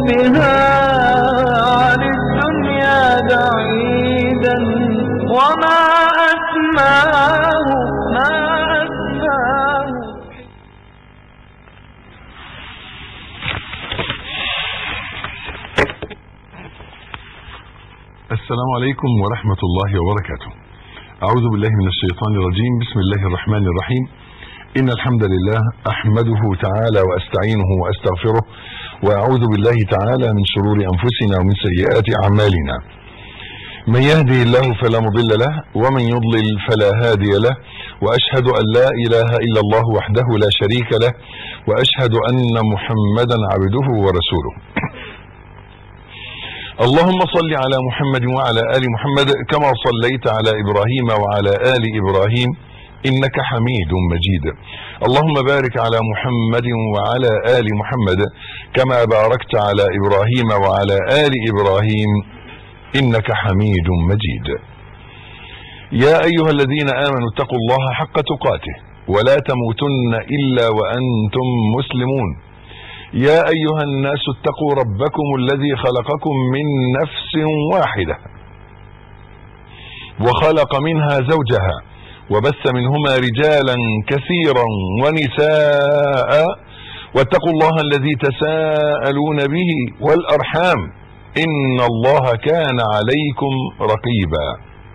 بها عن الدنيا بعيدا وما أسماه ما أسماه السلام عليكم ورحمة الله وبركاته أعوذ بالله من الشيطان الرجيم بسم الله الرحمن الرحيم إن الحمد لله أحمده تعالى وأستعينه وأستغفره وأعوذ بالله تعالى من شرور أنفسنا ومن سيئات أعمالنا من يهدي الله فلا مضل له ومن يضلل فلا هادي له وأشهد أن لا إله إلا الله وحده لا شريك له وأشهد أن محمدا عبده ورسوله اللهم صل على محمد وعلى آل محمد كما صليت على إبراهيم وعلى آل إبراهيم إنك حميد مجيد اللهم بارك على محمد وعلى آل محمد كما باركت على إبراهيم وعلى آل إبراهيم إنك حميد مجيد يا أيها الذين آمنوا اتقوا الله حق تقاته ولا تموتن إلا وأنتم مسلمون يا أيها الناس اتقوا ربكم الذي خلقكم من نفس واحدة وخلق منها زوجها وبث منهما رجالا كثيرا ونساء واتقوا الله الذي تساءلون به والأرحام إن الله كان عليكم رقيبا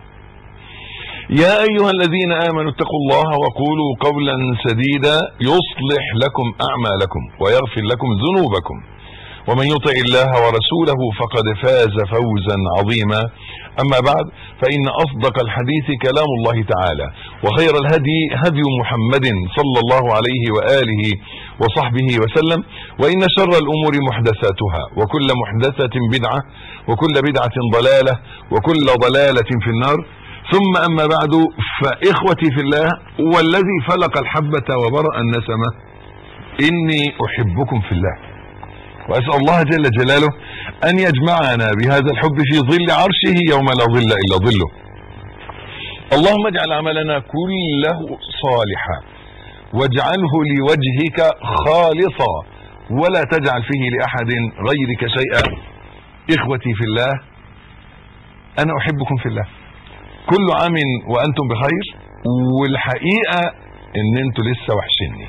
يا أيها الذين آمنوا اتقوا الله وقولوا قولا سديدا يصلح لكم أعمالكم ويغفر لكم ذنوبكم ومن يطع الله ورسوله فقد فاز فوزا عظيما أما بعد فإن أصدق الحديث كلام الله تعالى وخير الهدي هدي محمد صلى الله عليه وآله وصحبه وسلم وإن شر الأمور محدثاتها وكل محدثة بدعة وكل بدعة ضلالة وكل ضلالة في النار ثم أما بعد فإخوتي في الله والذي فلق الحبة وبرأ النسمة إني أحبكم في الله وأسأل الله جل جلاله أن يجمعنا بهذا الحب في ظل عرشه يوم لا ظل إلا ظله اللهم اجعل عملنا كله صالحا واجعله لوجهك خالصا ولا تجعل فيه لأحد غيرك شيئا إخوتي في الله أنا أحبكم في الله كل عام وانتم بخير والحقيقة ان انتوا لسه وحشني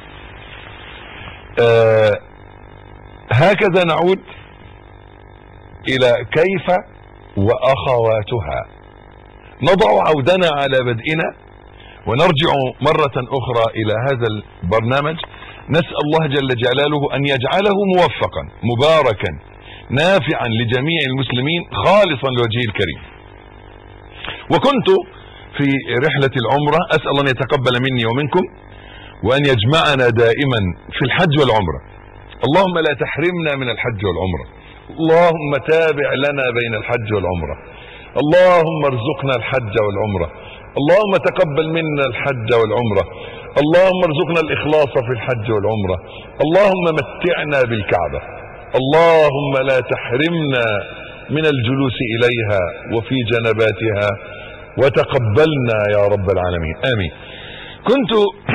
آه هكذا نعود الى كيف واخواتها نضع عودنا على بدئنا ونرجع مرة اخرى الى هذا البرنامج نسأل الله جل جلاله ان يجعله موفقا مباركا نافعا لجميع المسلمين خالصا لوجهه الكريم وكنت في رحلة العمرة أسأل أن يتقبل مني ومنكم وأن يجمعنا دائما في الحج والعمرة اللهم لا تحرمنا من الحج والعمرة اللهم تابع لنا بين الحج والعمرة اللهم ارزقنا الحج والعمرة اللهم تقبل منا الحج والعمرة اللهم ارزقنا الإخلاص في الحج والعمرة اللهم متعنا بالكعبة اللهم لا تحرمنا من الجلوس إليها وفي جنباتها وتقبلنا يا رب العالمين آمين كنت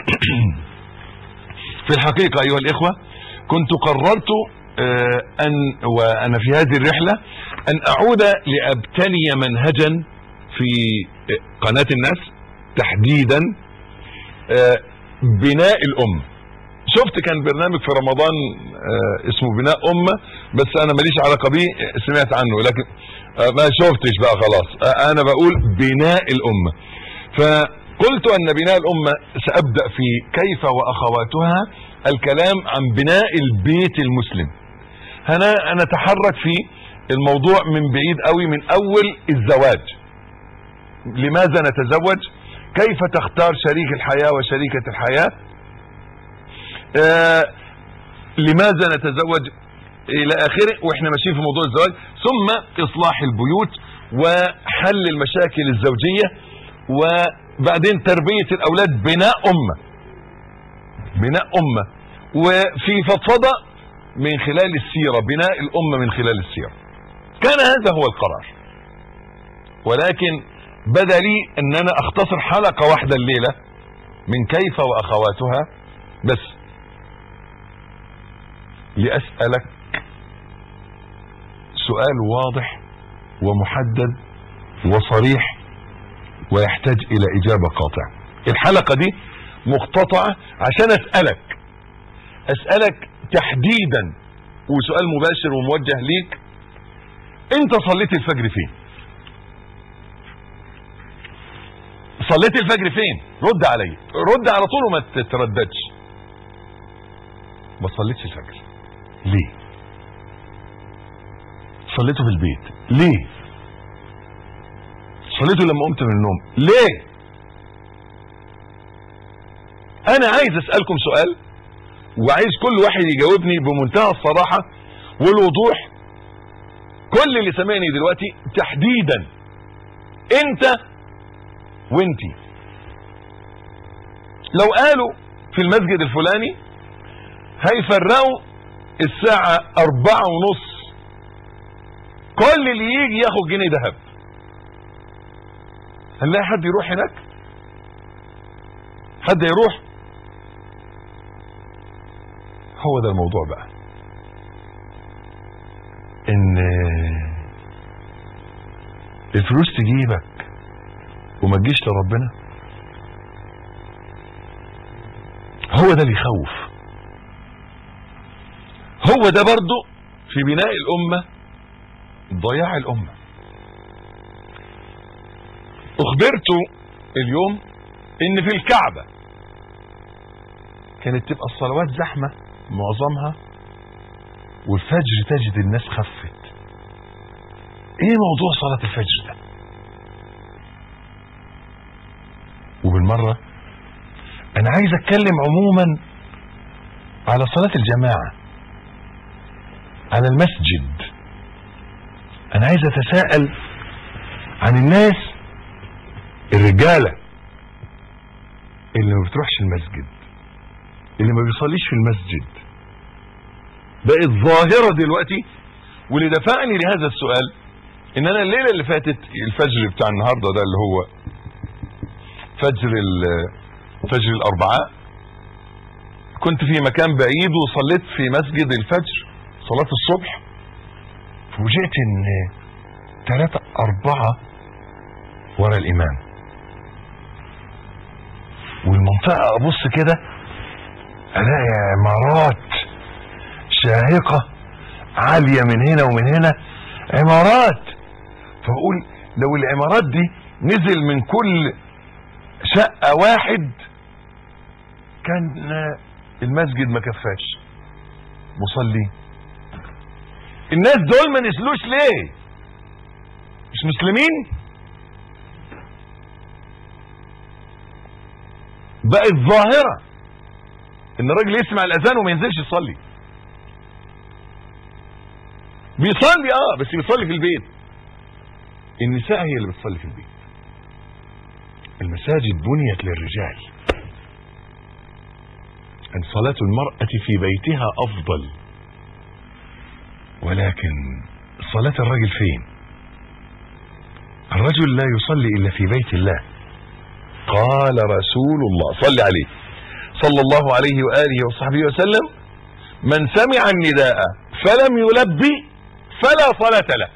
في الحقيقة أيها الإخوة كنت قررت أن وأنا في هذه الرحلة أن أعود لأبتني منهجا في قناة الناس تحديدا بناء الأمة شفت كان برنامج في رمضان اسمه بناء أمة بس أنا ماليش علاقة بيه سمعت عنه لكن ما شفتش بقى خلاص أنا بقول بناء الأمة فقلت أن بناء الأمة سأبدأ في كيف وأخواتها الكلام عن بناء البيت المسلم هنا نتحرك في الموضوع من بعيد قوي من أول الزواج لماذا نتزوج كيف تختار شريك الحياة وشريكة الحياة آه لماذا نتزوج الى اخره واحنا ماشيين في موضوع الزواج ثم اصلاح البيوت وحل المشاكل الزوجية وبعدين تربية الاولاد بناء امة بناء امة وفي فضفضة من خلال السيرة بناء الامة من خلال السيرة كان هذا هو القرار ولكن بدا لي ان انا اختصر حلقة واحدة الليلة من كيف واخواتها بس لاسألك سؤال واضح ومحدد وصريح ويحتاج الى اجابة قاطعة الحلقة دي مقتطعة عشان اسألك اسألك تحديدا وسؤال مباشر وموجه ليك انت صليت الفجر فين صليت الفجر فين رد علي رد على طول وما تترددش ما صليتش الفجر ليه صليته في البيت ليه صليته لما قمت من النوم ليه انا عايز اسألكم سؤال وعايز كل واحد يجاوبني بمنتهى الصراحة والوضوح كل اللي سامعني دلوقتي تحديدا انت وانتي لو قالوا في المسجد الفلاني هيفرقوا الساعة اربعة ونص كل اللي يجي ياخد جنيه ذهب هنلاقي حد يروح هناك حد يروح هو ده الموضوع بقى ان الفلوس تجيبك وما تجيش لربنا هو ده اللي يخوف هو ده برضو في بناء الامة ضياع الامة اخبرت اليوم ان في الكعبة كانت تبقى الصلوات زحمة معظمها والفجر تجد الناس خفت ايه موضوع صلاة الفجر ده وبالمرة انا عايز اتكلم عموما على صلاة الجماعة على المسجد انا عايز اتساءل عن الناس الرجالة اللي ما بتروحش المسجد اللي ما بيصليش في المسجد بقت ظاهرة دلوقتي واللي دفعني لهذا السؤال ان انا الليلة اللي فاتت الفجر بتاع النهاردة ده اللي هو فجر فجر الاربعاء كنت في مكان بعيد وصليت في مسجد الفجر صلاة الصبح فوجئت ان ثلاثة اربعة ورا الامام والمنطقة ابص كده الاقي عمارات شاهقة عالية من هنا ومن هنا عمارات فبقول لو العمارات دي نزل من كل شقة واحد كان المسجد ما كفاش مصلي الناس دول ما نزلوش ليه مش مسلمين بقت ظاهرة ان الراجل يسمع الاذان وما ينزلش يصلي بيصلي اه بس بيصلي في البيت النساء هي اللي بتصلي في البيت المساجد بنيت للرجال ان صلاة المرأة في بيتها افضل ولكن صلاة الرجل فين الرجل لا يصلي الا في بيت الله قال رسول الله صلي عليه صلى الله عليه وآله وصحبه وسلم من سمع النداء فلم يلبي فلا صلاة له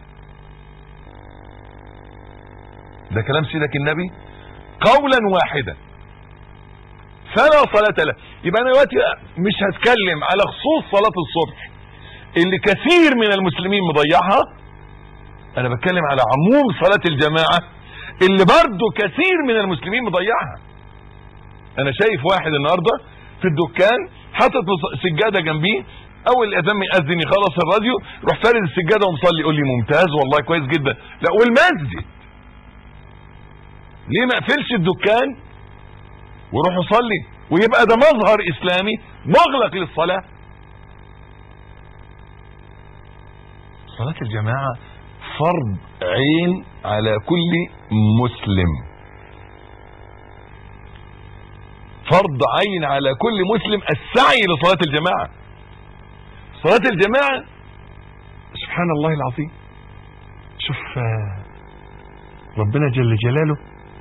ده كلام سيدك النبي قولا واحدا فلا صلاة له يبقى انا دلوقتي مش هتكلم على خصوص صلاة الصبح اللي كثير من المسلمين مضيعها انا بتكلم على عموم صلاة الجماعة اللي برضو كثير من المسلمين مضيعها انا شايف واحد النهاردة في الدكان حاطط سجادة جنبيه اول الاذان ياذن يخلص الراديو روح فارد السجادة ومصلي يقول لي ممتاز والله كويس جدا لا والمسجد ليه ما اقفلش الدكان وروح اصلي ويبقى ده مظهر اسلامي مغلق للصلاة صلاة الجماعة فرض عين على كل مسلم فرض عين على كل مسلم السعي لصلاة الجماعة صلاة الجماعة سبحان الله العظيم شوف ربنا جل جلاله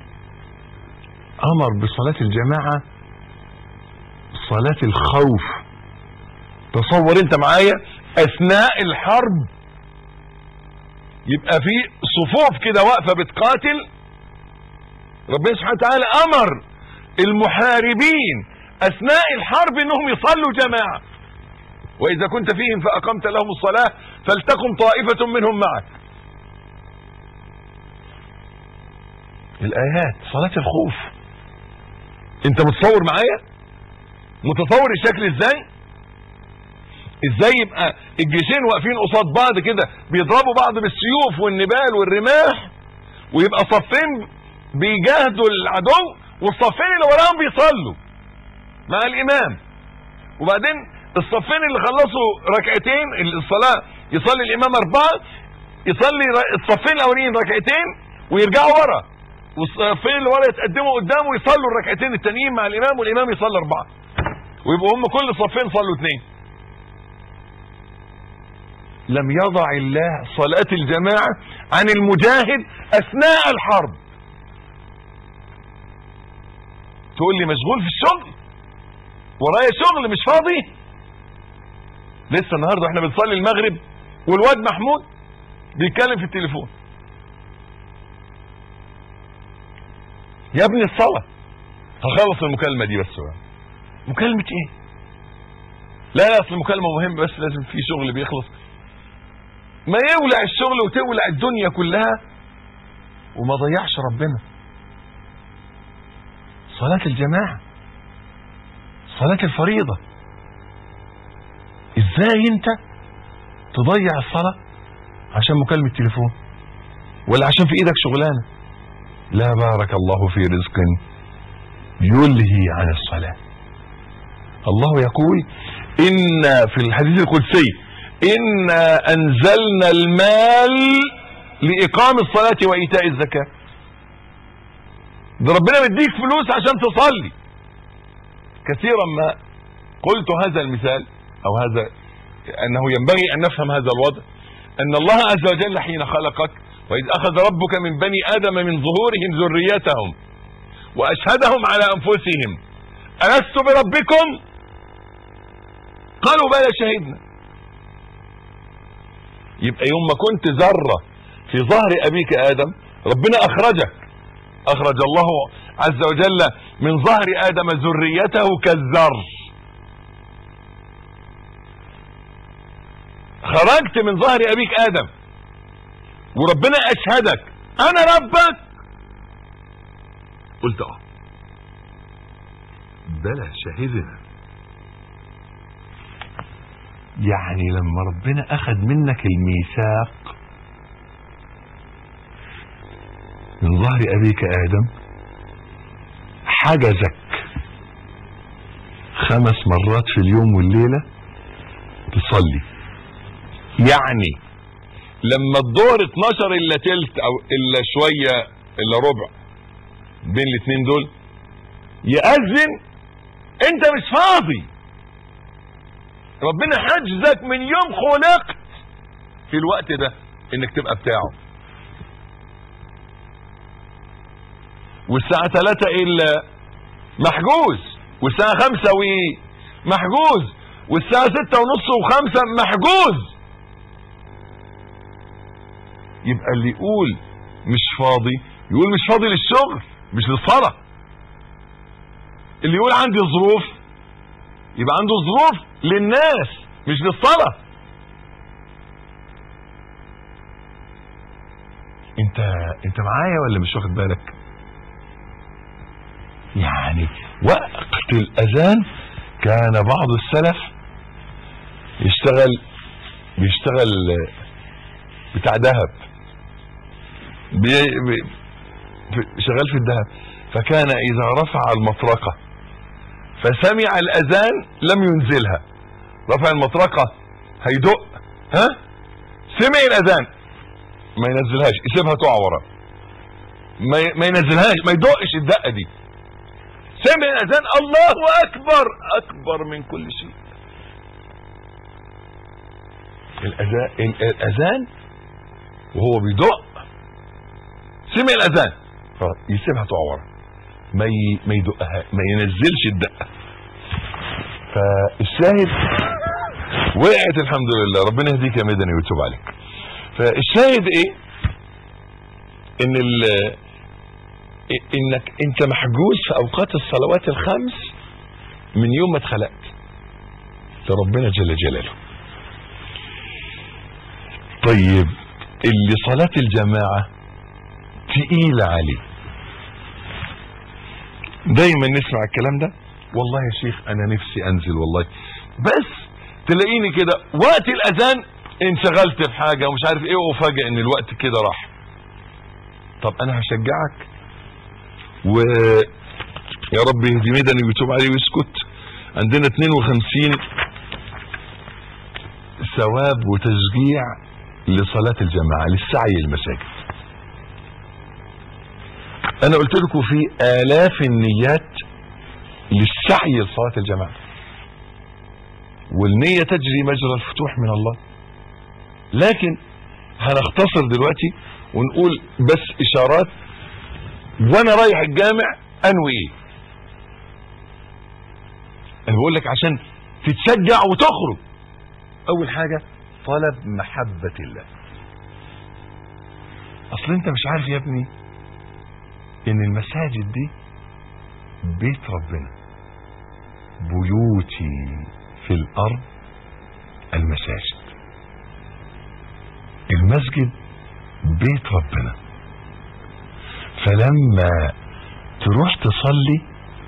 امر بصلاة الجماعة صلاة الخوف تصور انت معايا اثناء الحرب يبقى في صفوف كده واقفه بتقاتل ربنا سبحانه وتعالى امر المحاربين اثناء الحرب انهم يصلوا جماعه واذا كنت فيهم فاقمت لهم الصلاه فلتكن طائفه منهم معك الايات صلاه الخوف انت متصور معايا متصور الشكل ازاي ازاي يبقى الجيشين واقفين قصاد بعض كده بيضربوا بعض بالسيوف والنبال والرماح ويبقى صفين بيجاهدوا العدو والصفين اللي وراهم بيصلوا مع الامام وبعدين الصفين اللي خلصوا ركعتين الصلاه يصلي الامام اربعه يصلي ر- الصفين الاولين ركعتين ويرجعوا ورا والصفين اللي ورا يتقدموا قدامه ويصلوا الركعتين التانيين مع الامام والامام يصلي اربعه ويبقوا هم كل صفين صلوا اثنين لم يضع الله صلاة الجماعة عن المجاهد أثناء الحرب تقول لي مشغول في الشغل ورايا شغل مش فاضي لسه النهارده احنا بنصلي المغرب والواد محمود بيتكلم في التليفون يا ابني الصلاة هخلص المكالمة دي بس بقى. مكالمة ايه لا لا اصل المكالمة مهمة بس لازم في شغل بيخلص ما يولع الشغل وتولع الدنيا كلها وما ضيعش ربنا صلاة الجماعة صلاة الفريضة ازاي انت تضيع الصلاة عشان مكالمة تليفون ولا عشان في ايدك شغلانة لا بارك الله في رزق يلهي عن الصلاة الله يقول إن في الحديث القدسي إنا أنزلنا المال لإقام الصلاة وإيتاء الزكاة ده ربنا مديك فلوس عشان تصلي كثيرا ما قلت هذا المثال أو هذا أنه ينبغي أن نفهم هذا الوضع أن الله عز وجل حين خلقك وإذ أخذ ربك من بني آدم من ظهورهم ذريتهم وأشهدهم على أنفسهم ألست بربكم قالوا بلى شهدنا يبقى يوم ما كنت ذرة في ظهر أبيك آدم ربنا أخرجك أخرج الله عز وجل من ظهر آدم ذريته كالذر خرجت من ظهر أبيك آدم وربنا أشهدك أنا ربك قلت اه بلى شهدنا يعني لما ربنا اخذ منك الميثاق من ظهر ابيك ادم حجزك خمس مرات في اليوم والليلة تصلي يعني لما الظهر 12 الا تلت او الا شوية الا ربع بين الاثنين دول يأذن انت مش فاضي ربنا حجزك من يوم خلقت في الوقت ده انك تبقى بتاعه والساعة 3 الا محجوز والساعة 5 و محجوز والساعة 6 ونص و5 محجوز يبقى اللي يقول مش فاضي يقول مش فاضي للشغل مش للصلاة اللي يقول عندي ظروف يبقى عنده ظروف للناس مش للصلاة انت انت معايا ولا مش واخد بالك يعني وقت الاذان كان بعض السلف يشتغل بيشتغل بتاع ذهب بي بي في- شغال في الذهب فكان اذا رفع المطرقة فسمع الاذان لم ينزلها رفع المطرقة هيدق ها سمع الاذان ما ينزلهاش يسيبها تقع ورا ما ي- ما ينزلهاش ما يدقش الدقة دي سمع الاذان الله اكبر اكبر من كل شيء الاذان الاذان وهو بيدق سمع الاذان يسيبها تقع ورا ما ي... ما يدقها ما ينزلش الدقه فالشاهد وقعت الحمد لله ربنا يهديك يا مدني ويتوب عليك فالشاهد ايه ان ال انك انت محجوز في اوقات الصلوات الخمس من يوم ما اتخلقت لربنا جل جلاله طيب اللي صلاة الجماعة تقيلة عليه دايما نسمع الكلام ده والله يا شيخ انا نفسي انزل والله بس تلاقيني كده وقت الاذان انشغلت في حاجة ومش عارف ايه وفاجئ ان الوقت كده راح طب انا هشجعك و يا رب يهدي مدني ويتوب عليه ويسكت عندنا 52 ثواب وتشجيع لصلاة الجماعة للسعي المساجد انا قلت لكم في الاف النيات للسعي لصلاة الجماعة والنية تجري مجرى الفتوح من الله لكن هنختصر دلوقتي ونقول بس اشارات وانا رايح الجامع انوي ايه انا بقول لك عشان تتشجع وتخرج اول حاجة طلب محبة الله اصل انت مش عارف يا ابني ان المساجد دي بيت ربنا بيوتي في الارض المساجد المسجد بيت ربنا فلما تروح تصلي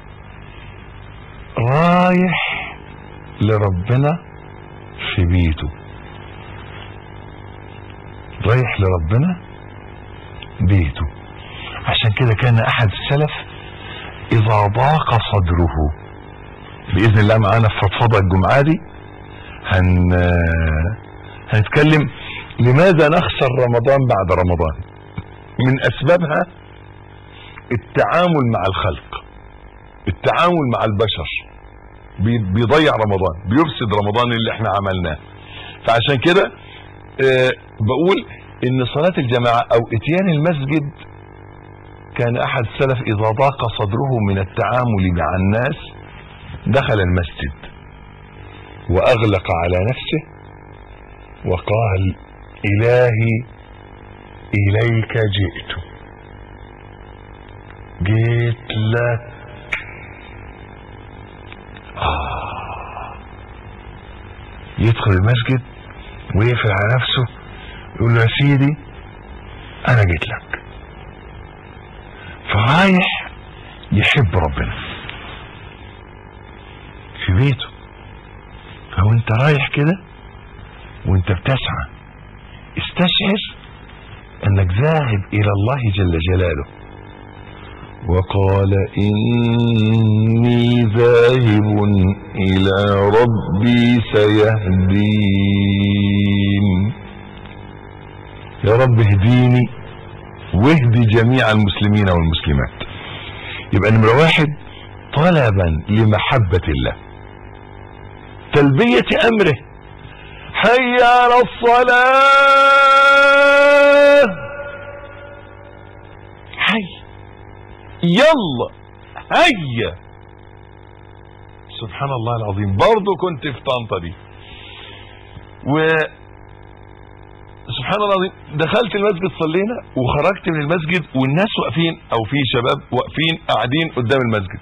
رايح لربنا في بيته رايح لربنا بيته عشان كده كان احد السلف اذا ضاق صدره باذن الله معانا في فضفضه الجمعه دي هن هنتكلم لماذا نخسر رمضان بعد رمضان من اسبابها التعامل مع الخلق التعامل مع البشر بي- بيضيع رمضان بيفسد رمضان اللي احنا عملناه فعشان كده آه، بقول ان صلاة الجماعة او اتيان المسجد كان احد السلف اذا ضاق صدره من التعامل مع الناس دخل المسجد واغلق على نفسه وقال الهي اليك جئت جيت لك آه. يدخل المسجد ويقفل على نفسه يقول له يا سيدي انا جيت لك فرايح يحب ربنا في بيته فهو انت رايح كده وانت بتسعى استشعر انك ذاهب الى الله جل جلاله وقال اني ذاهب الى ربي سيهدين يا رب اهديني واهدي جميع المسلمين والمسلمات يبقى نمرة واحد طلبا لمحبة الله تلبية امره حي على الصلاة حي يلا هيا سبحان الله العظيم برضو كنت في طنطا دي و سبحان الله العظيم دخلت المسجد صلينا وخرجت من المسجد والناس واقفين او في شباب واقفين قاعدين قدام المسجد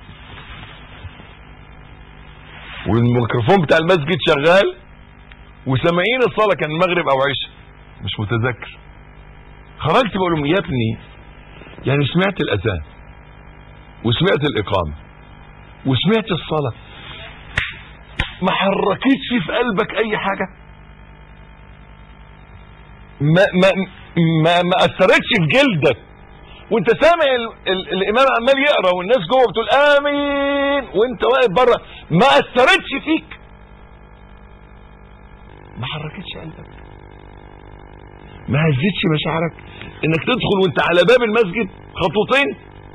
والميكروفون بتاع المسجد شغال وسامعين الصلاه كان المغرب او عشاء مش متذكر خرجت بقول لهم يا ابني يعني سمعت الاذان وسمعت الاقامه وسمعت الصلاه ما حركتش في قلبك اي حاجه ما ما ما ما اثرتش في جلدك وانت سامع ال ال الامام عمال يقرا والناس جوه بتقول امين وانت واقف بره ما اثرتش فيك ما حركتش قلبك ما هزتش مشاعرك انك تدخل وانت على باب المسجد خطوتين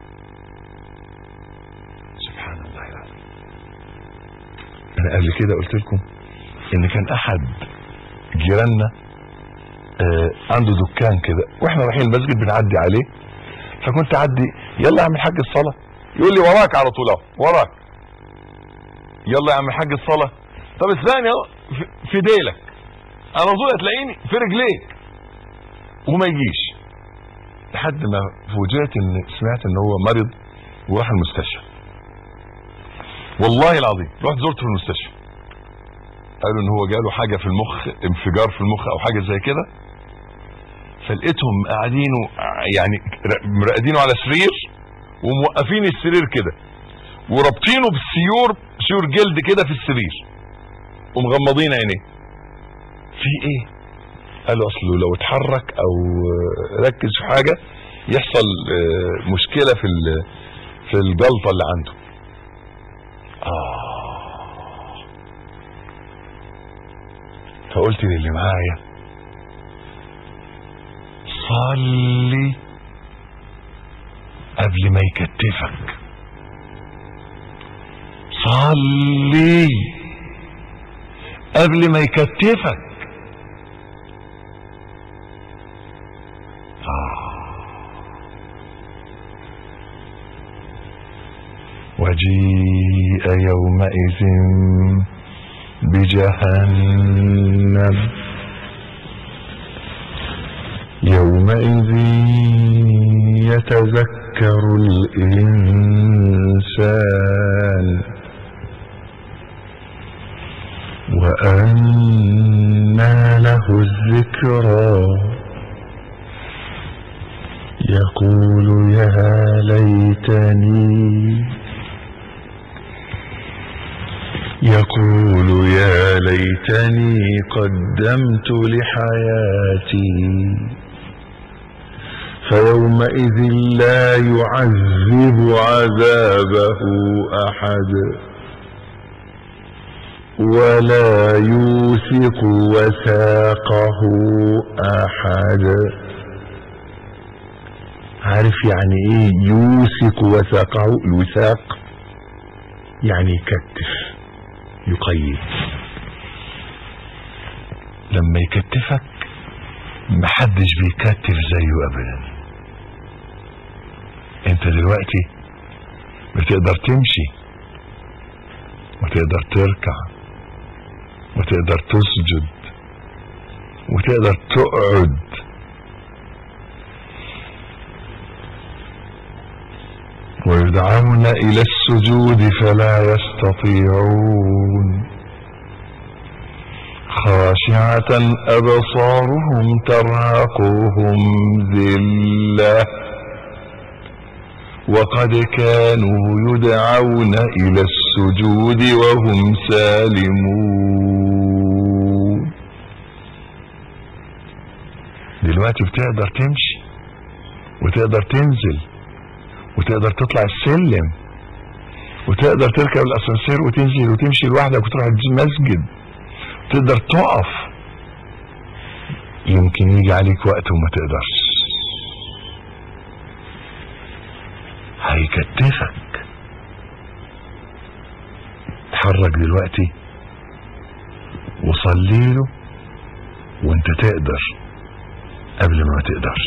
سبحان الله العظيم انا قبل كده قلت لكم ان كان احد جيراننا آه عنده دكان كده واحنا رايحين المسجد بنعدي عليه فكنت اعدي يلا يا عم الحاج الصلاه يقول لي وراك على طول اهو وراك يلا يا عم الحاج الصلاه طب اسمعني اهو في- في ديلك على طول هتلاقيني في رجليك وما يجيش لحد ما فوجئت ان سمعت ان هو مرض وراح المستشفى والله العظيم رحت زرته في المستشفى قالوا ان هو جاله حاجه في المخ انفجار في المخ او حاجه زي كده فلقيتهم قاعدينه يعني مرقدينه على سرير وموقفين السرير كده ورابطينه بالسيور سيور جلد كده في السرير ومغمضين عينيه في ايه قالوا اصله لو اتحرك او ركز في حاجه يحصل آه، مشكله في ال- في الجلطه اللي عنده اه فقلت للي معايا صلي قبل ما يكتفك صلي قبل ما يكتفك وجيء يومئذ بجهنم يومئذ يتذكر الإنسان وأنى له الذكرى يقول يا ليتني يقول يا ليتني قدمت لحياتي فيومئذ لا يعذب عذابه احد ولا يوثق وثاقه احد عارف يعني ايه يوثق وثاقه الوثاق يعني يكتف يقيد لما يكتفك محدش بيكتف زيه ابدا انت دلوقتي بتقدر تمشي وتقدر تركع وتقدر تسجد وتقدر تقعد ويدعون الى السجود فلا يستطيعون خاشعة ابصارهم ترهقهم ذلة وقد كانوا يدعون الى السجود وهم سالمون دلوقتي بتقدر تمشي وتقدر تنزل وتقدر تطلع السلم وتقدر تركب الاسانسير وتنزل وتمشي لوحدك وتروح المسجد تقدر تقف يمكن يجي عليك وقت وما تقدرش هيكتفك اتحرك دلوقتي وصلي له وانت تقدر قبل ما ما تقدرش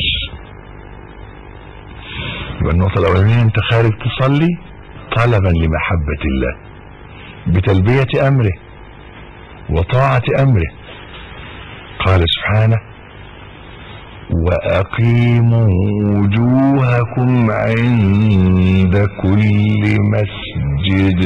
يبقى النقطة الأولانية أنت خارج تصلي طلبا لمحبة الله بتلبية أمره وطاعة أمره قال سبحانه وأقيموا وجوهكم عند كل مسجد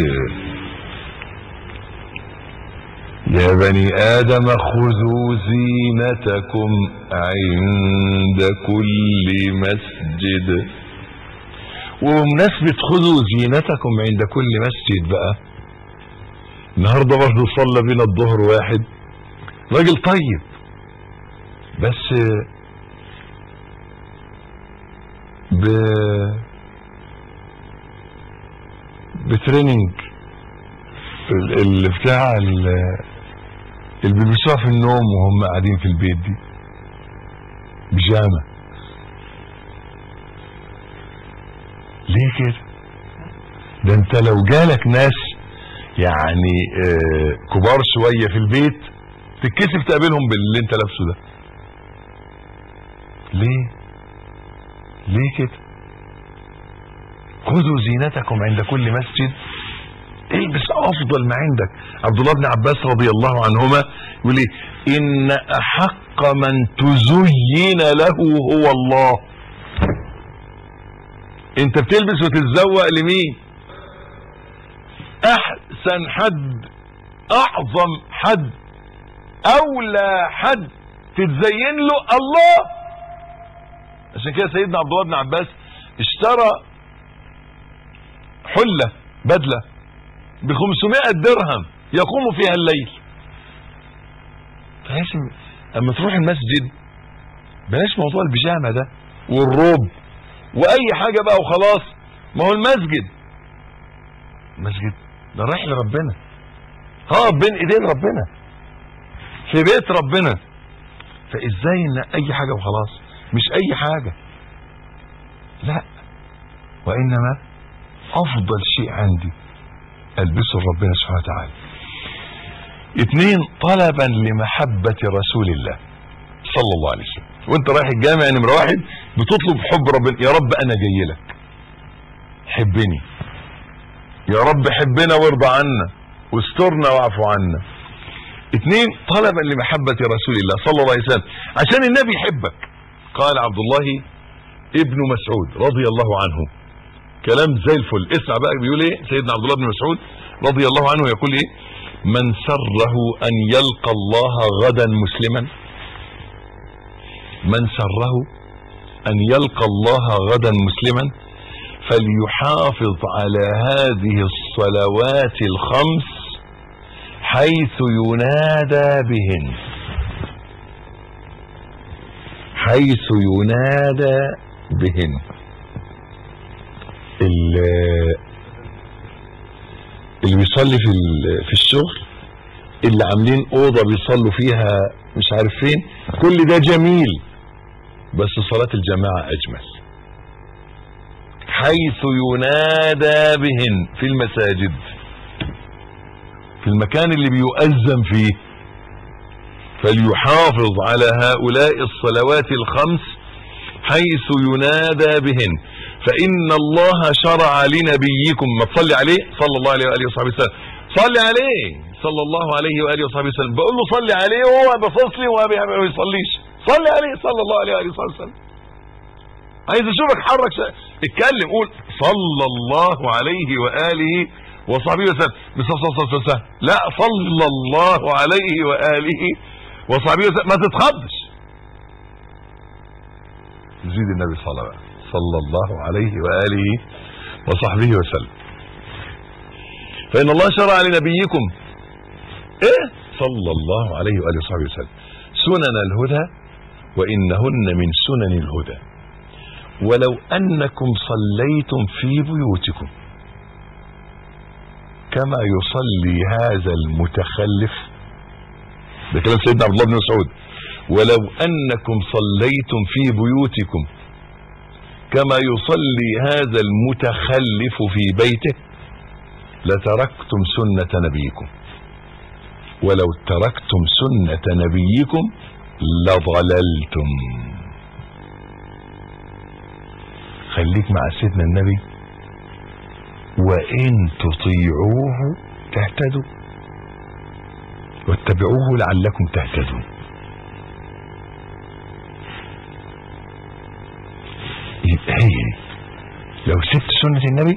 يا بني آدم خذوا زينتكم عند كل مسجد وبمناسبة خذوا زينتكم عند كل مسجد بقى النهارده برضه صلى بينا الظهر واحد راجل طيب بس ب بتريننج ال- اللي بتاع ال- اللي بيلبسوها في النوم وهم قاعدين في البيت دي بيجامه ليه كده ده انت لو جالك ناس يعني آه كبار شويه في البيت تتكسف تقابلهم باللي انت لابسه ده ليه ليه كده خذوا زينتكم عند كل مسجد البس افضل ما عندك عبد الله بن عباس رضي الله عنهما يقول ايه ان احق احق من تزين له هو الله انت بتلبس وتتزوق لمين احسن حد اعظم حد اولى حد تتزين له الله عشان كده سيدنا عبد الله بن عباس اشترى حلة بدلة ب 500 درهم يقوم فيها الليل فلازم اما تروح المسجد بلاش موضوع البيجامه ده والروب واي حاجه بقى وخلاص ما هو المسجد مسجد ده رايح لربنا ها بين ايدين ربنا في بيت ربنا فازاي ان اي حاجه وخلاص مش اي حاجه لا وانما افضل شيء عندي البسه لربنا سبحانه وتعالى اثنين طلبا لمحبة رسول الله صلى الله عليه وسلم وانت رايح الجامع نمرة واحد بتطلب حب ربنا يا رب انا جاي لك حبني يا رب حبنا وارضى عنا واسترنا واعفو عنا اثنين طلبا لمحبة رسول الله صلى الله عليه وسلم عشان النبي يحبك قال عبد الله ابن مسعود رضي الله عنه كلام زي الفل اسمع بقى بيقول ايه سيدنا عبد الله بن مسعود رضي الله عنه يقول ايه من سره ان يلقى الله غدا مسلما من سره ان يلقى الله غدا مسلما فليحافظ على هذه الصلوات الخمس حيث ينادى بهن حيث ينادى بهن اللي بيصلي في في الشغل اللي عاملين اوضه بيصلوا فيها مش عارف فين كل ده جميل بس صلاه الجماعه اجمل حيث ينادى بهن في المساجد في المكان اللي بيؤذن فيه فليحافظ على هؤلاء الصلوات الخمس حيث ينادى بهن فإن الله شرع لنبيكم ما تصلي عليه صلى الله عليه وآله وصحبه وسلم صلي عليه صلى الله عليه وآله وصحبه وسلم بقول له صلي عليه وهو بفصلي وما بيصليش صلي عليه صلى الله عليه وآله وصحبه وسلم عايز اشوفك حرك شا... اتكلم قول صلى الله عليه وآله وصحبه وسلم مش صلى الله عليه وسلم لا صلى الله عليه وآله وصحبه وسلم ما تتخضش زيد النبي صلى الله عليه وسلم صلى الله عليه وآله وصحبه وسلم فإن الله شرع لنبيكم إيه صلى الله عليه وآله وصحبه وسلم سنن الهدى وإنهن من سنن الهدى ولو أنكم صليتم في بيوتكم كما يصلي هذا المتخلف ده كلام سيدنا عبد الله بن مسعود ولو أنكم صليتم في بيوتكم كما يصلي هذا المتخلف في بيته لتركتم سنة نبيكم ولو تركتم سنة نبيكم لضللتم خليك مع سيدنا النبي وإن تطيعوه تهتدوا واتبعوه لعلكم تهتدون يبقى هي لو سبت سنة النبي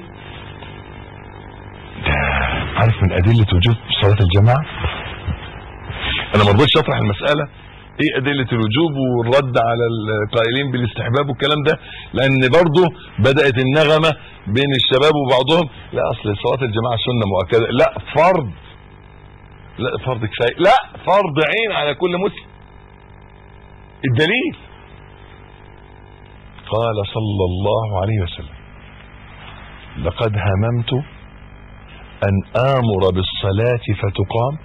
ده عارف من أدلة وجود صلاة الجماعة أنا ما رضيتش أطرح المسألة ايه ادلة الوجوب والرد على القائلين بالاستحباب والكلام ده لان برضه بدأت النغمة بين الشباب وبعضهم لا اصل صلاة الجماعة سنة مؤكدة لا فرض لا فرض كفاية لا فرض عين على كل مسلم الدليل قال صلى الله عليه وسلم لقد هممت ان امر بالصلاة فتقام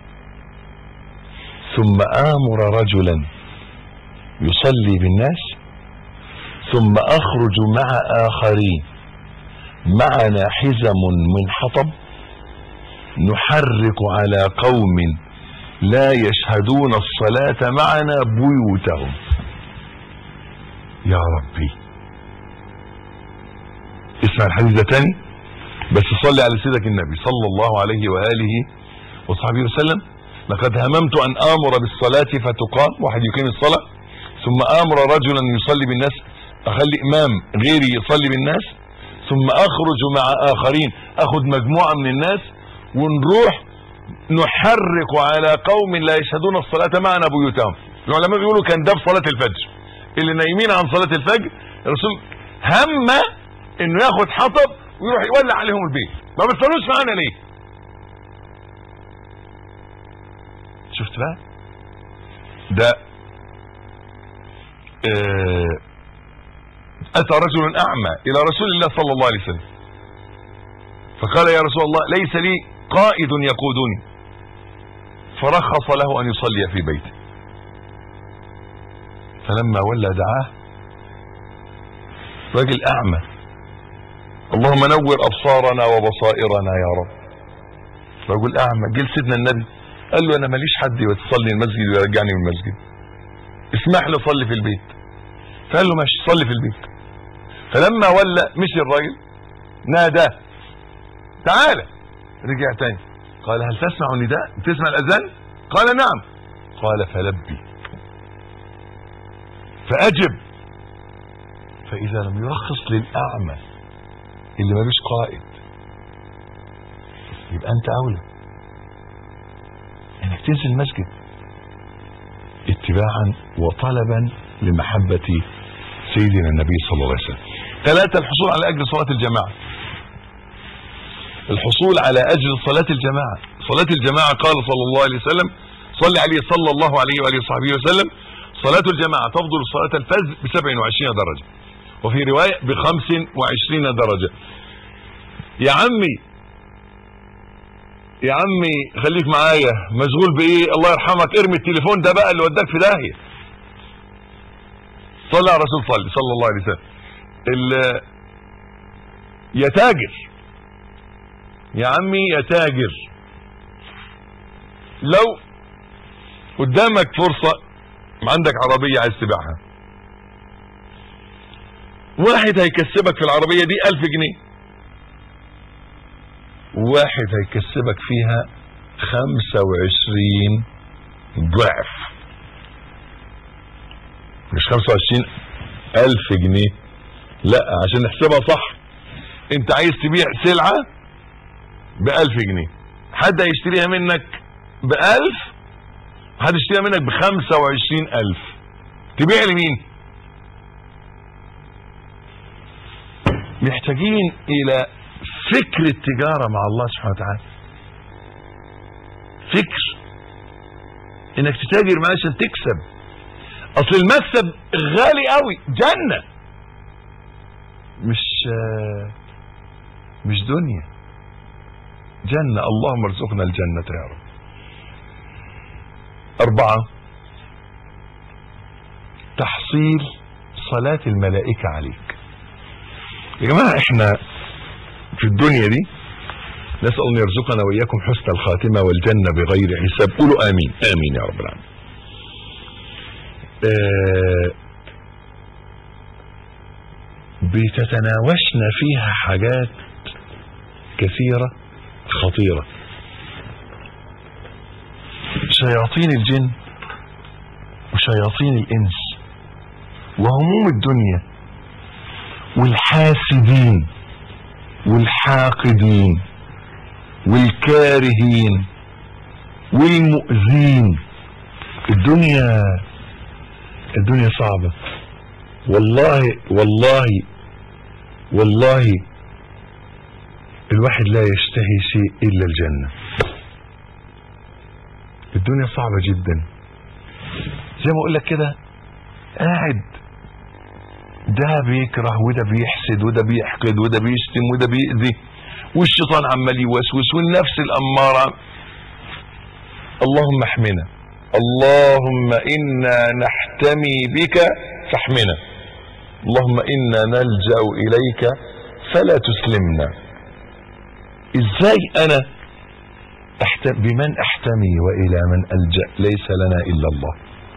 ثم امر رجلا يصلي بالناس ثم اخرج مع اخرين معنا حزم من حطب نحرك على قوم لا يشهدون الصلاة معنا بيوتهم يا ربي اسمع الحديث ده تاني بس صلي على سيدك النبي صلى الله عليه وآله وصحبه وسلم لقد هممت ان امر بالصلاة فتقام واحد يقيم الصلاة ثم امر رجلا يصلي بالناس اخلي امام غيري يصلي بالناس ثم اخرج مع اخرين اخذ مجموعة من الناس ونروح نحرق على قوم لا يشهدون الصلاة معنا بيوتهم العلماء بيقولوا كان ده في صلاة الفجر اللي نايمين عن صلاة الفجر الرسول هم انه ياخد حطب ويروح يولع عليهم البيت ما بتصلوش معانا ليه شفت بقى ده آه، اتى رجل اعمى الى رسول الله صلى الله عليه وسلم فقال يا رسول الله ليس لي قائد يقودني فرخص له ان يصلي في بيته فلما ولى دعاه راجل اعمى اللهم نور ابصارنا وبصائرنا يا رب رجل اعمى جه سيدنا النبي قال له انا ماليش حد يوصلني المسجد ويرجعني من المسجد اسمح لي اصلي في البيت فقال له ماشي صلي في البيت فلما ولى مشي الراجل ناداه تعالى رجع تاني قال هل تسمع النداء تسمع الاذان قال نعم قال فلبي فاجب فاذا لم يرخص للاعمى اللي ملوش قائد يبقى انت اولى انك تنزل المسجد اتباعا وطلبا لمحبة سيدنا النبي صلى الله عليه وسلم ثلاثة الحصول على اجر صلاة الجماعة الحصول على اجر صلاة الجماعة صلاة الجماعة قال صلى الله عليه وسلم صلى عليه صلى الله عليه وآله وصحبه وسلم صلاة الجماعة تفضل صلاة الفجر ب 27 درجة وفي رواية ب 25 درجة يا عمي يا عمي خليك معايا مشغول بايه الله يرحمك ارمي التليفون ده بقى اللي وداك في داهيه صلى على الرسول صلي صلى الله عليه وسلم ال- يا تاجر يا عمي يا تاجر لو قدامك فرصة عندك عربية عايز تبيعها واحد هيكسبك في العربية دي ألف جنيه واحد هيكسبك فيها خمسة وعشرين ضعف مش خمسة وعشرين ألف جنيه لا عشان نحسبها صح انت عايز تبيع سلعة بألف جنيه حد هيشتريها منك بألف حد يشتريها منك بخمسة وعشرين ألف تبيع لمين محتاجين إلى فكر التجارة مع الله سبحانه وتعالى فكر انك تتاجر معاه عشان تكسب اصل المكسب غالي قوي جنة مش آه، مش دنيا جنة اللهم ارزقنا الجنة يا رب أربعة تحصيل صلاة الملائكة عليك يا جماعة احنا في الدنيا دي نسأل أن يرزقنا وإياكم حسن الخاتمة والجنة بغير حساب قولوا آمين آمين يا رب العالمين آه بتتناوشنا فيها حاجات كثيرة خطيرة شياطين الجن وشياطين الإنس وهموم الدنيا والحاسدين والحاقدين والكارهين والمؤذين الدنيا الدنيا صعبة والله والله والله الواحد لا يشتهي شيء إلا الجنة الدنيا صعبة جدا زي ما اقول لك كده قاعد ده بيكره وده بيحسد وده بيحقد وده بيشتم وده بيأذي والشيطان عمال يوسوس والنفس الأمارة اللهم احمنا اللهم إنا نحتمي بك فاحمنا اللهم إنا نلجأ إليك فلا تسلمنا ازاي انا أحتم بمن احتمي والى من الجا ليس لنا الا الله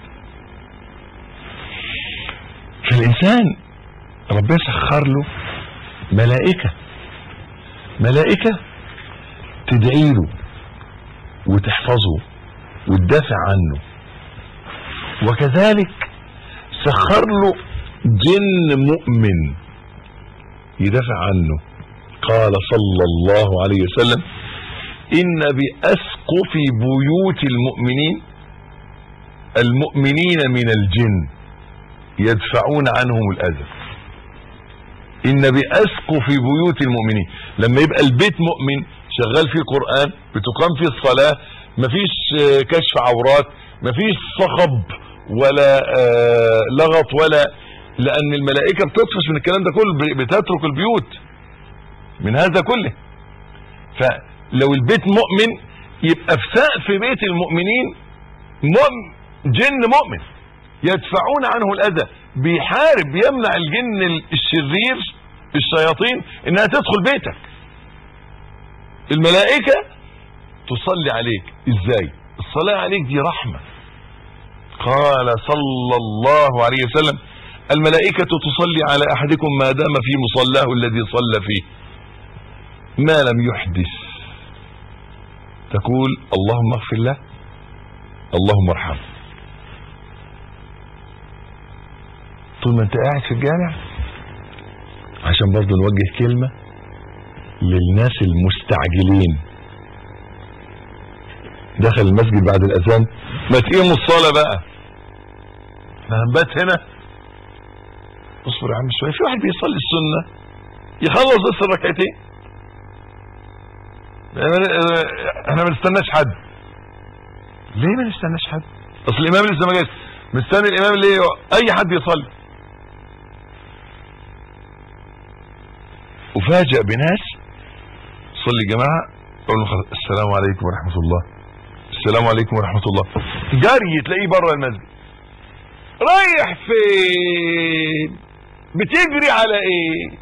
فالانسان ربنا سخر له ملائكه ملائكه تدعي له وتحفظه وتدافع عنه وكذلك سخر له جن مؤمن يدافع عنه قال صلى الله عليه وسلم إن بأسقف بيوت المؤمنين المؤمنين من الجن يدفعون عنهم الأذى إن بأسقف بيوت المؤمنين لما يبقى البيت مؤمن شغال فيه القرآن بتقام فيه الصلاة مفيش آه، كشف عورات مفيش صخب ولا آه، لغط ولا لأن الملائكة بتطفش من الكلام ده كله بتترك البيوت من هذا كله فلو البيت مؤمن يبقى في سقف بيت المؤمنين مؤمن جن مؤمن يدفعون عنه الاذى بيحارب يمنع الجن الشرير الشياطين انها تدخل بيتك الملائكة تصلي عليك ازاي الصلاة عليك دي رحمة قال صلى الله عليه وسلم الملائكة تصلي على احدكم ما دام في مصلاه الذي صلى فيه ما لم يحدث تقول اللهم اغفر له اللهم ارحمه طول ما انت قاعد في الجامع عشان برضه نوجه كلمة للناس المستعجلين دخل المسجد بعد الاذان ما تقيموا الصلاة بقى احنا هنبات هنا اصبر يا عم شوية في واحد بيصلي السنة يخلص بس الركعتين احنا ما نستناش حد ليه ما نستناش حد اصل الامام لسه ما جاش مستني الامام ليه اي حد يصلي وفاجئ بناس صلي يا جماعه اقول له خلاص السلام عليكم ورحمه الله السلام عليكم ورحمه الله جري تلاقيه بره المسجد رايح فين بتجري على ايه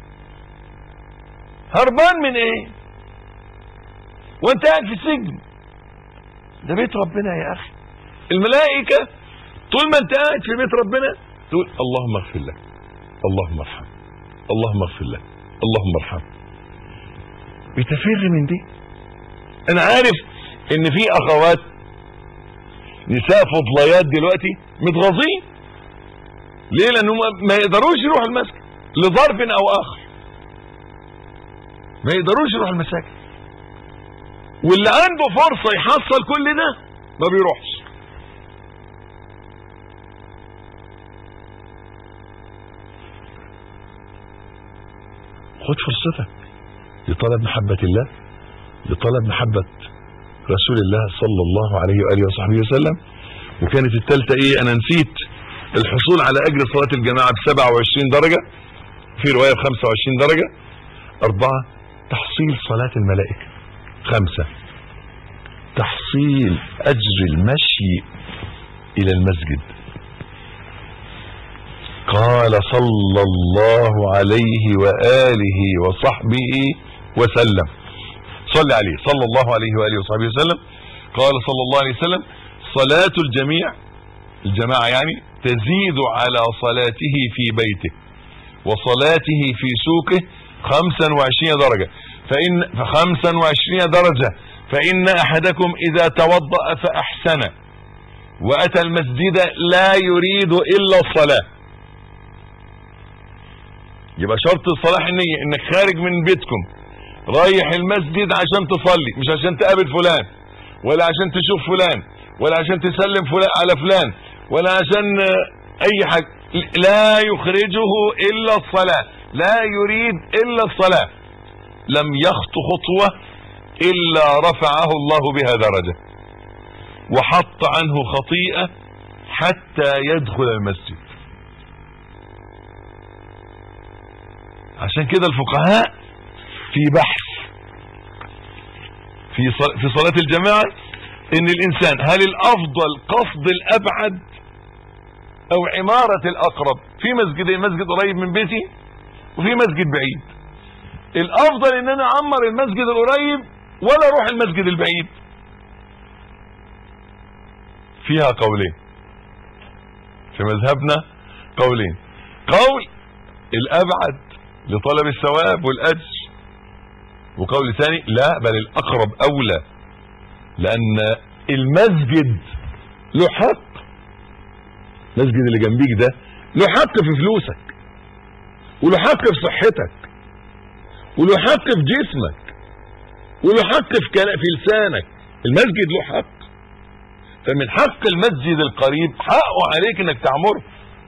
هربان من ايه وانت قاعد في السجن ده بيت ربنا يا اخي الملائكة طول ما انت قاعد في بيت ربنا تقول اللهم اغفر له اللهم ارحم اللهم اغفر له اللهم ارحم بتفر من دي انا عارف ان في اخوات نساء فضليات دلوقتي متغاظين ليه لانهم ما يقدروش يروحوا المسجد لظرف او اخر ما يقدروش يروحوا المساجد واللي عنده فرصة يحصل كل ده ما بيروحش خد فرصتك لطلب محبة الله لطلب محبة رسول الله صلى الله عليه وآله وصحبه وسلم وكانت الثالثة ايه انا نسيت الحصول على اجر صلاة الجماعة ب 27 درجة في رواية ب 25 درجة اربعة تحصيل صلاة الملائكة خمسة تحصيل اجر المشي الى المسجد قال صلى الله عليه وآله وصحبه وسلم صلى عليه صلى الله عليه وآله وصحبه وسلم قال صلى الله عليه وسلم صلاة الجميع الجماعة يعني تزيد على صلاته في بيته وصلاته في سوقه 25 درجة فإن فخمسا وعشرين درجة فإن أحدكم إذا توضأ فأحسن وأتى المسجد لا يريد إلا الصلاة يبقى شرط الصلاح النية انك خارج من بيتكم رايح المسجد عشان تصلي مش عشان تقابل فلان ولا عشان تشوف فلان ولا عشان تسلم فلان على فلان ولا عشان اي حاجة لا يخرجه الا الصلاة لا يريد الا الصلاة لم يخط خطوة الا رفعه الله بها درجة وحط عنه خطيئة حتى يدخل المسجد عشان كده الفقهاء في بحث في في صلاة الجماعة ان الانسان هل الافضل قصد الابعد او عمارة الاقرب في مسجدين مسجد قريب من بيتي وفي مسجد بعيد الافضل ان انا اعمر المسجد القريب ولا اروح المسجد البعيد فيها قولين في مذهبنا قولين قول الابعد لطلب الثواب والاجر وقول ثاني لا بل الاقرب اولى لان المسجد له حق المسجد اللي جنبيك ده له حق في فلوسك وله حق في صحتك وله حق في جسمك وله حق في كلا- في لسانك المسجد له حق فمن حق المسجد القريب حقه عليك انك تعمره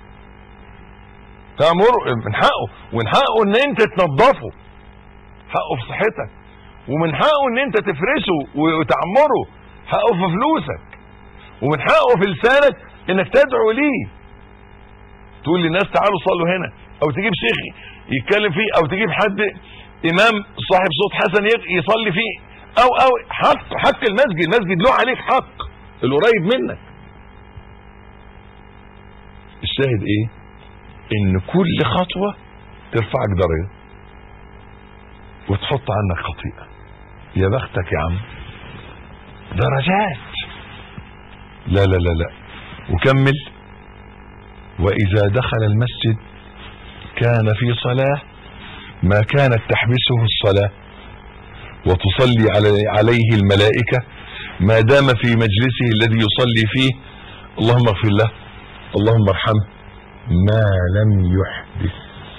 تعمره من حقه ومن حقه ان انت تنظفه حقه في صحتك ومن حقه ان انت تفرشه وتعمره حقه في فلوسك ومن حقه في لسانك انك تدعو ليه تقول للناس تعالوا صلوا هنا او تجيب شيخ يتكلم فيه او تجيب حد امام صاحب صوت حسن يق- يصلي فيه او او حق حق المسجد المسجد له عليك حق القريب منك الشاهد ايه ان كل خطوة ترفعك درجة وتحط عنك خطيئة يا بختك يا عم درجات لا لا لا لا وكمل واذا دخل المسجد كان في صلاة ما كانت تحبسه الصلاة وتصلي علي- عليه الملائكة ما دام في مجلسه الذي يصلي فيه اللهم اغفر له اللهم ارحمه ما لم يحدث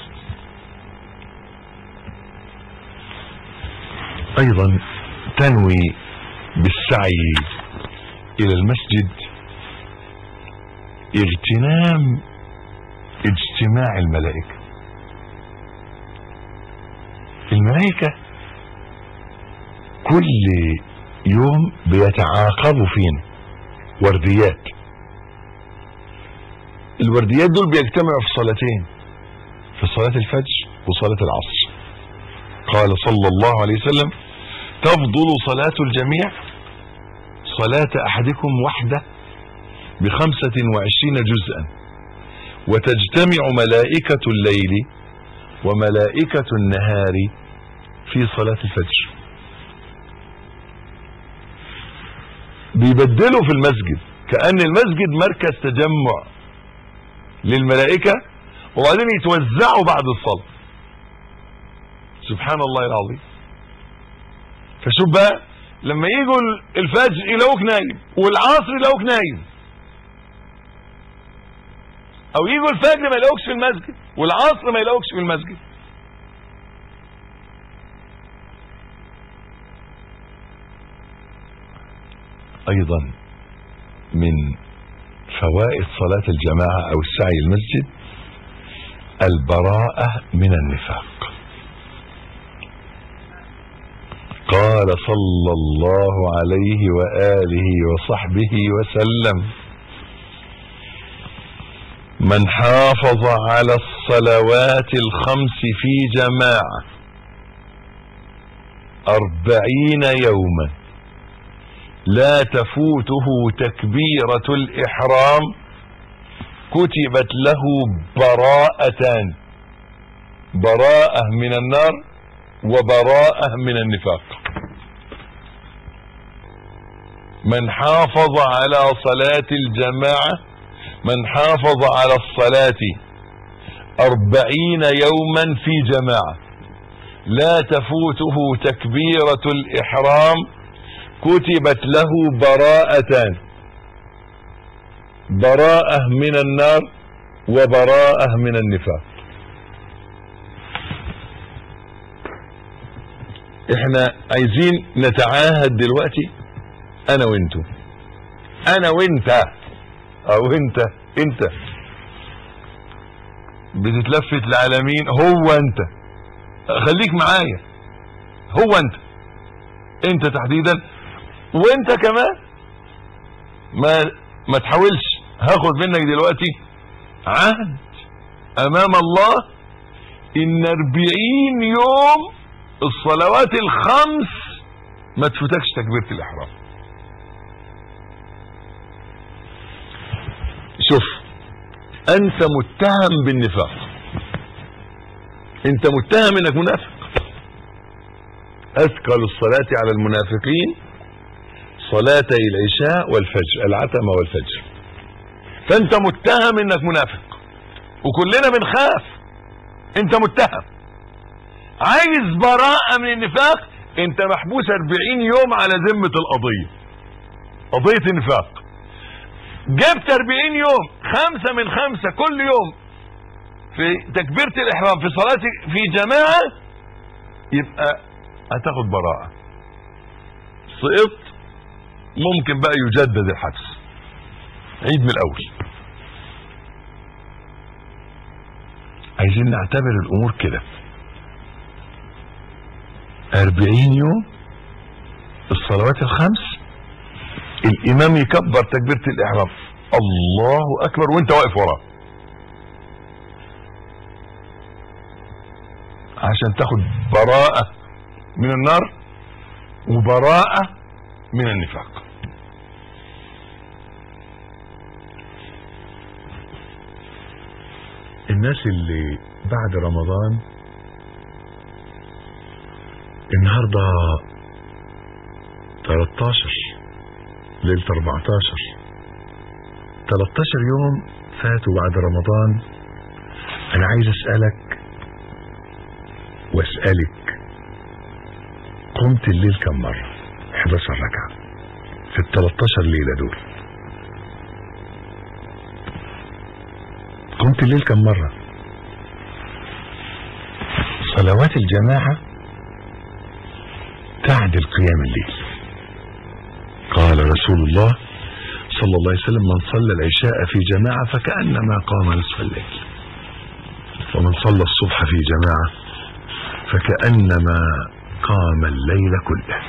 ايضا تنوي بالسعي الى المسجد اغتنام اجتماع الملائكة الملائكة كل يوم بيتعاقبوا فينا ورديات الورديات دول بيجتمعوا في صلاتين في صلاة الفجر وصلاة العصر قال صلى الله عليه وسلم تفضل صلاة الجميع صلاة أحدكم وحده بخمسة وعشرين جزءا وتجتمع ملائكة الليل وملائكة النهار في صلاة الفجر بيبدلوا في المسجد كأن المسجد مركز تجمع للملائكة وبعدين يتوزعوا بعد الصلاة سبحان الله العظيم فشوف بقى لما يجوا الفجر يلاقوك نايم والعصر يلاقوك نايم او يجوا الفجر ما يلاقوكش في المسجد والعصر ما يلاقوكش في المسجد ايضا من فوائد صلاة الجماعة او السعي المسجد البراءة من النفاق قال صلى الله عليه وآله وصحبه وسلم من حافظ على الصلوات الخمس في جماعة أربعين يوما لا تفوته تكبيرة الإحرام كتبت له براءتان براءة من النار وبراءة من النفاق من حافظ على صلاة الجماعة من حافظ على الصلاة أربعين يوما في جماعة لا تفوته تكبيرة الإحرام كتبت له براءتان براءة من النار وبراءة من النفاق احنا عايزين نتعاهد دلوقتي انا وانتو انا وانت او انت انت بتتلفت لعالمين هو انت خليك معايا هو انت انت تحديدا وانت كمان ما ما تحاولش هاخد منك دلوقتي عهد امام الله ان اربعين يوم الصلوات الخمس ما تفوتكش تكبيرة الاحرام شوف انت متهم بالنفاق انت متهم انك منافق اثقل الصلاة على المنافقين صلاتي العشاء والفجر العتمة والفجر فانت متهم انك منافق وكلنا بنخاف انت متهم عايز براءة من النفاق انت محبوس 40 يوم على ذمة القضية قضية النفاق جبت 40 يوم خمسة من خمسة كل يوم في تكبيرة الإحرام في صلاة في جماعة يبقى هتاخد براءة سقطت ممكن بقى يجدد الحبس عيد من الأول عايزين نعتبر الأمور كده أربعين يوم الصلوات الخمس الإمام يكبر تكبيرة الإحرام الله أكبر وأنت واقف وراه عشان تاخد براءة من النار وبراءة من النفاق الناس اللي بعد رمضان النهارده 13 ليلة 14 13 يوم فاتوا بعد رمضان انا عايز اسألك واسألك قمت الليل كم مرة 11 ركعة في ال 13 ليلة دول قمت الليل كم مرة صلوات الجماعة تعدل قيام الليل قال رسول الله صلى الله عليه وسلم من صلى العشاء في جماعة فكأنما قام نصف الليل ومن صلى الصبح في جماعة فكأنما قام الليل كله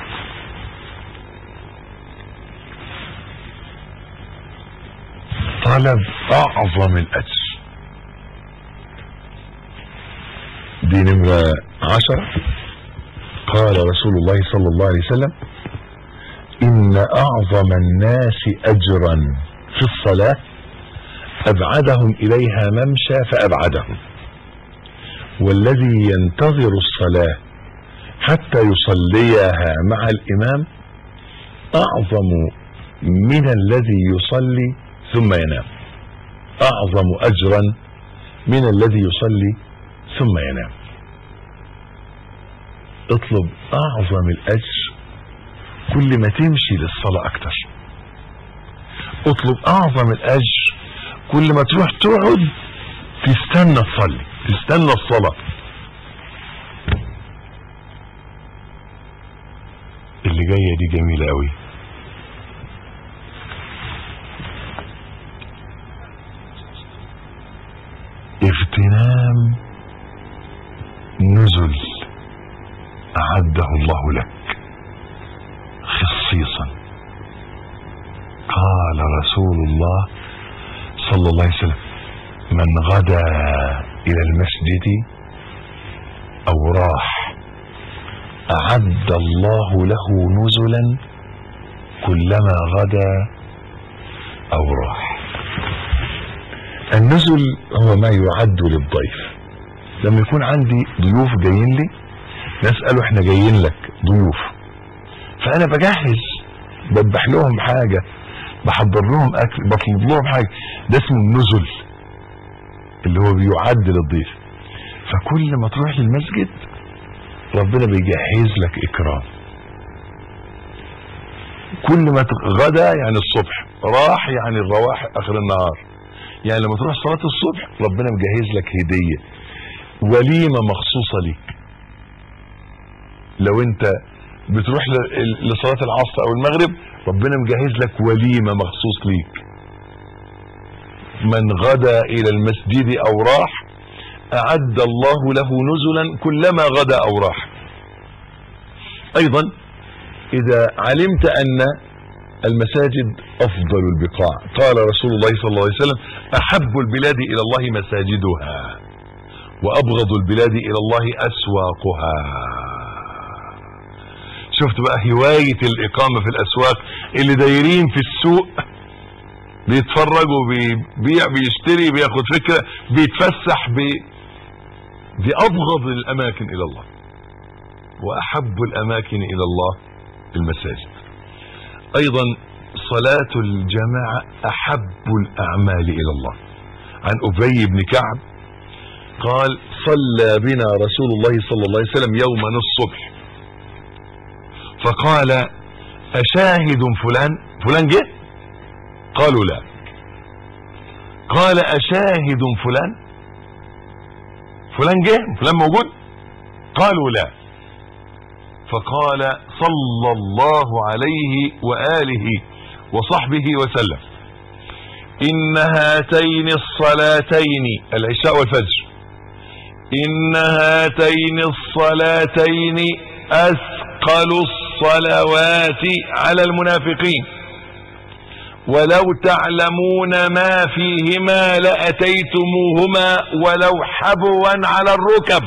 طلب أعظم الأجر دي نمرة عشرة قال رسول الله صلى الله عليه وسلم إن أعظم الناس أجرا في الصلاة أبعدهم إليها ممشى فأبعدهم والذي ينتظر الصلاة حتى يصليها مع الإمام أعظم من الذي يصلي ثم ينام أعظم أجرا من الذي يصلي ثم ينام اطلب أعظم الأجر كل ما تمشي للصلاة أكتر اطلب أعظم الأجر كل ما تروح تقعد تستنى تصلي تستنى الصلاة اللي جاية دي جميلة قوي اغتنام نزل أعده الله لك خصيصا قال رسول الله صلى الله عليه وسلم من غدا إلى المسجد أو راح أعد الله له نزلا كلما غدا أو راح النزل هو ما يعد للضيف لما يكون عندي ضيوف جايين لي نسأله احنا جايين لك ضيوف فأنا بجهز بذبح لهم حاجة بحضر لهم أكل بطلب لهم حاجة ده اسمه النزل اللي هو بيعد للضيف فكل ما تروح للمسجد ربنا بيجهز لك إكرام كل ما غدا يعني الصبح راح يعني الرواح آخر النهار يعني لما تروح صلاة الصبح ربنا مجهز لك هدية وليمة مخصوصة ليك لو انت بتروح لصلاة العصر او المغرب ربنا مجهز لك وليمة مخصوص ليك من غدا الى المسجد او راح اعد الله له نزلا كلما غدا او راح ايضا اذا علمت ان المساجد افضل البقاع قال رسول الله صلى الله عليه وسلم احب البلاد الى الله مساجدها وابغض البلاد الى الله اسواقها شفت بقى هواية الاقامة في الاسواق اللي دايرين في السوق بيتفرجوا بيبيع بيشتري بياخد فكرة بيتفسح بي دي ابغض الاماكن الى الله واحب الاماكن الى الله المساجد ايضا صلاة الجماعة احب الاعمال الى الله عن ابي بن كعب قال صلى بنا رسول الله صلى الله عليه وسلم يوما الصبح فقال اشاهد فلان فلان جه قالوا لا قال أشاهد فلان فلان جه فلان موجود قالوا لا فقال صلى الله عليه وآله وصحبه وسلم إن هاتين الصلاتين العشاء والفجر إن هاتين الصلاتين أثقل الصلوات على المنافقين ولو تعلمون ما فيهما لأتيتموهما ولو حبوا على الركب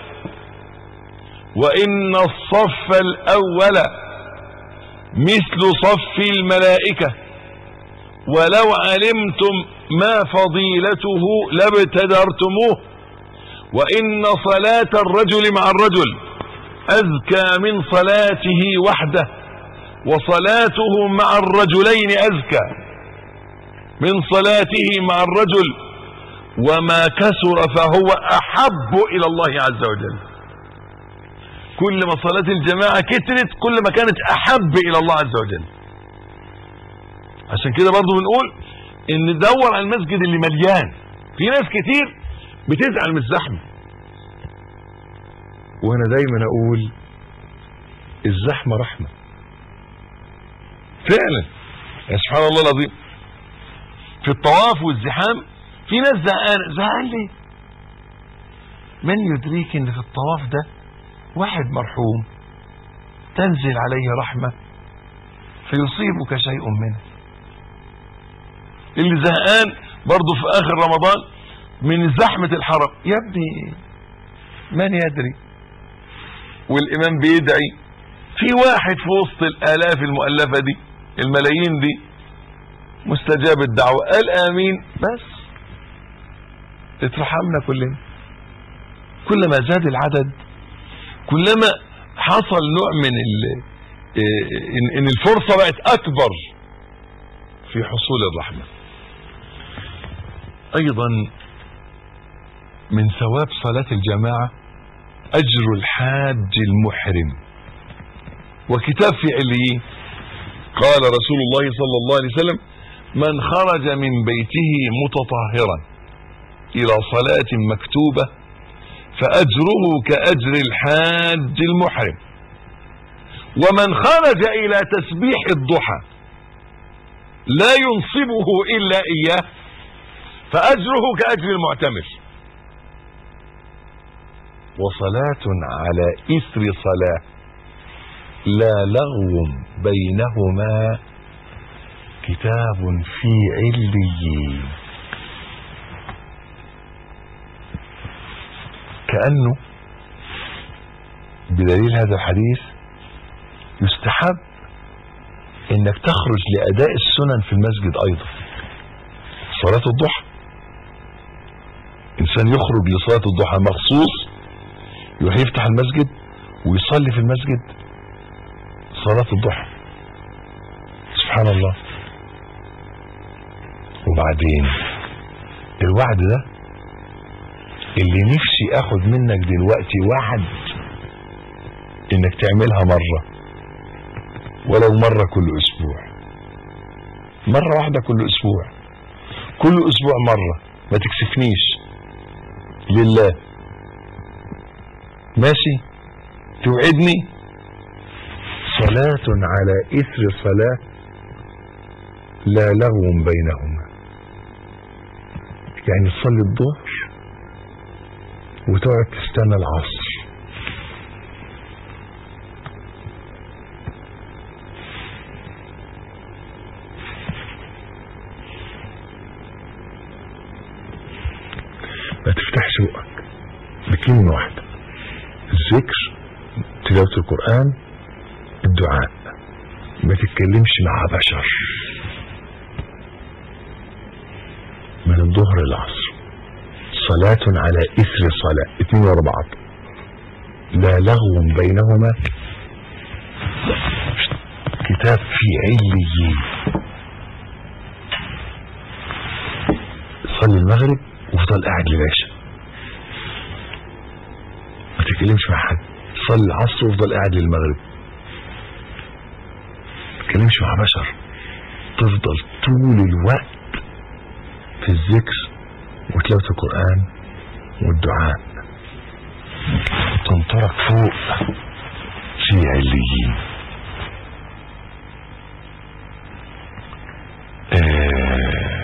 وإن الصف الأول مثل صف الملائكة ولو علمتم ما فضيلته لابتدرتموه وإن صلاة الرجل مع الرجل أزكى من صلاته وحده وصلاته مع الرجلين أزكى من صلاته مع الرجل وما كسر فهو أحب إلى الله عز وجل كل ما صلاة الجماعة كترت كل ما كانت أحب إلى الله عز وجل عشان كده برضو بنقول ان ندور على المسجد اللي مليان في ناس كتير بتزعل من الزحمه وانا دايما اقول الزحمه رحمه فعلا يا سبحان الله العظيم في الطواف والزحام في ناس زهقانه زهقان ليه من يدريك ان في الطواف ده واحد مرحوم تنزل عليه رحمه فيصيبك شيء منه اللي زهقان برضه في اخر رمضان من زحمة الحرم يا ابني من يدري والامام بيدعي في واحد في وسط الالاف المؤلفة دي الملايين دي مستجاب الدعوة قال امين بس اترحمنا كلنا كلما زاد العدد كلما حصل نوع من ال ان إن الفرصة بقت اكبر في حصول الرحمة ايضا من ثواب صلاة الجماعة اجر الحاج المحرم وكتاب في عليين قال رسول الله صلى الله عليه وسلم من خرج من بيته متطهرا الى صلاة مكتوبة فاجره كاجر الحاج المحرم ومن خرج الى تسبيح الضحى لا ينصبه الا اياه فاجره كاجر المعتمر وصلاة على اثر صلاة لا لغو بينهما كتاب في عليين كأنه بدليل هذا الحديث يستحب انك تخرج لاداء السنن في المسجد ايضا صلاة الضحى انسان يخرج لصلاة الضحى مخصوص يروح يفتح المسجد ويصلي في المسجد صلاة الضحى سبحان الله وبعدين الوعد ده اللي نفسي اخد منك دلوقتي وعد انك تعملها مرة ولو مرة كل اسبوع مرة واحدة كل اسبوع كل اسبوع مرة ما تكسفنيش لله ماشي توعدني صلاة على اثر صلاة لا لغو بينهما يعني تصلي الظهر وتقعد تستنى العصر ما تفتحش بقك بكلمة واحدة الذكر تلاوة القرآن الدعاء ما تتكلمش مع بشر من الظهر للعصر صلاة على إثر صلاة اتنين ورا بعض لا لغو بينهما كتاب في عليين صلي المغرب وفضل قاعد للعشاء ما تتكلمش مع حد صلي العصر وفضل قاعد للمغرب ما تتكلمش مع بشر تفضل طول الوقت في الذكر وتلاوة القرآن والدعاء تنطرق فوق في عليين آه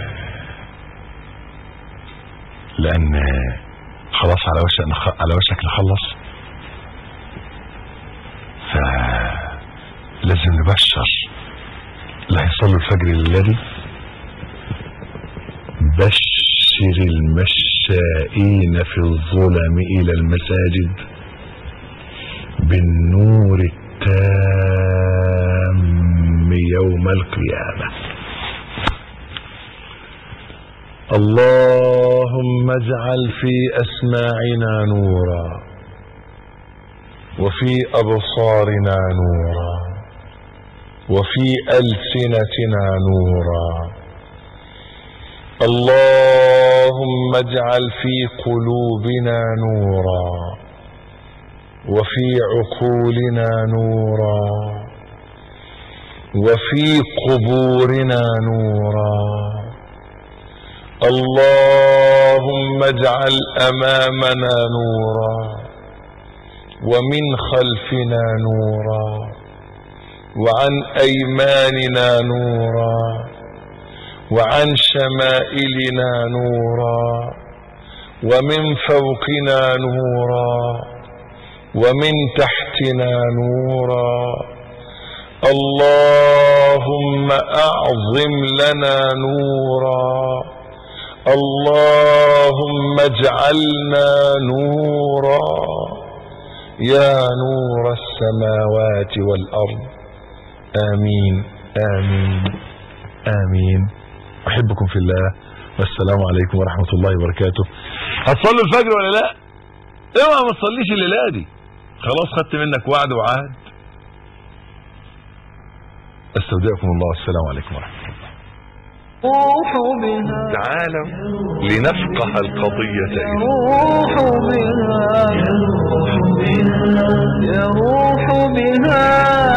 لان خلاص على وشك نخ- على وشك نخلص فلازم نبشر اللي هيصلوا الفجر الذي بشر المشائين في الظلم الى المساجد بالنور التام يوم القيامه اللهم اجعل في اسماعنا نورا وفي ابصارنا نورا وفي السنتنا نورا اللهم اجعل في قلوبنا نورا وفي عقولنا نورا وفي قبورنا نورا اللهم اجعل امامنا نورا ومن خلفنا نورا وعن ايماننا نورا وعن شمائلنا نورا ومن فوقنا نورا ومن تحتنا نورا اللهم اعظم لنا نورا اللهم اجعلنا نورا يا نور السماوات والارض امين امين امين احبكم في الله والسلام عليكم ورحمه الله وبركاته هتصلوا الفجر ولا لا اوعى ما تصليش الليله دي خلاص خدت منك وعد وعهد استودعكم الله والسلام عليكم ورحمه الله روح بها تعالوا لنفقه القضيه يروح بها يروح بها